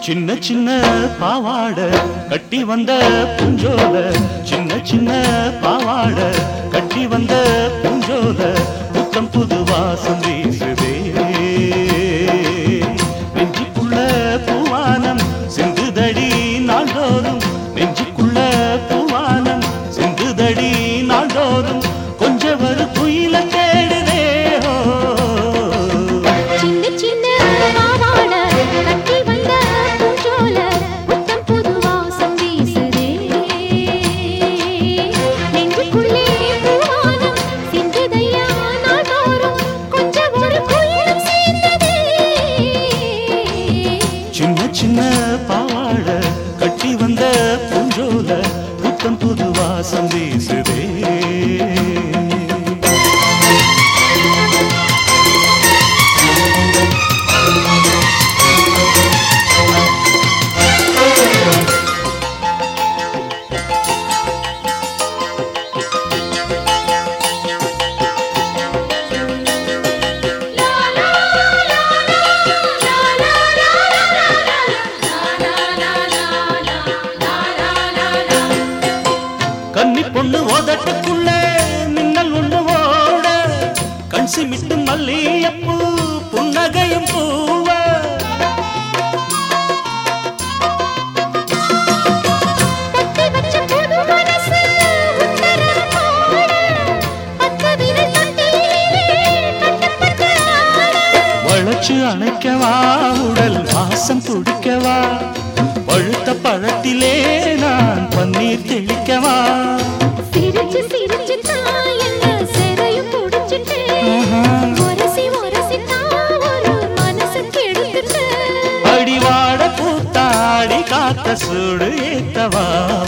சின்ன சின்ன பாவாட கட்டி வந்த பூஞ்சோல சின்ன சின்ன பாவாட கட்டி வந்த பூஞ்சோல புத்தம் புது வாசம் வீசுதே நெஞ்சுக்குள்ள பூவானம் சிந்துதடி நாள்தோறும் நெஞ்சுக்குள்ள பூவானம் சிந்துதடி நாள்தோறும் கொஞ்சம் ஒரு குயில தேடுதே ஓ. சின்ன சின்ன பாவாட கட்டி வந்த பூஞ்சோல புத்தம் புது வாசம் வீசுதே நெஞ்சுக்குள்ளே பூவானம் சிந்துதையா நாள்தோறும் கொஞ்சம் ஒரு குயிலும் சேர்ந்ததே சின்ன சின்ன பாவாட கட்டி வந்த பூஞ்சோல புத்தம் புது வாசம் வீசுதே கன்னி பொண்ணு ஓதட்டுக்குள்ள மின்னல் ஒண்ணு ஓட கண் சிமிட்டு மல்லியப்பூ புன்னகையும் பூவ தட்டி வச்ச புது மனசு உத்தரவு போட பத்து விரல் தட்டிலே கட்டப்பட்டு ஆட வளைச்சு அணைக்கவா உடல் வாசம் துடிக்கவா பழுத்த பழத்திலே நான் பன்னீர் தெளிக்கவா சிரிச்சு சிரிச்சு தான் என்ன சிறையும் புடிச்சிட்டு உரசி உரசி தான் ஒரு மனசு கெடுத்துட்டு அடிவாட பூத்தாடி காத்த சூடு ஏத்தவா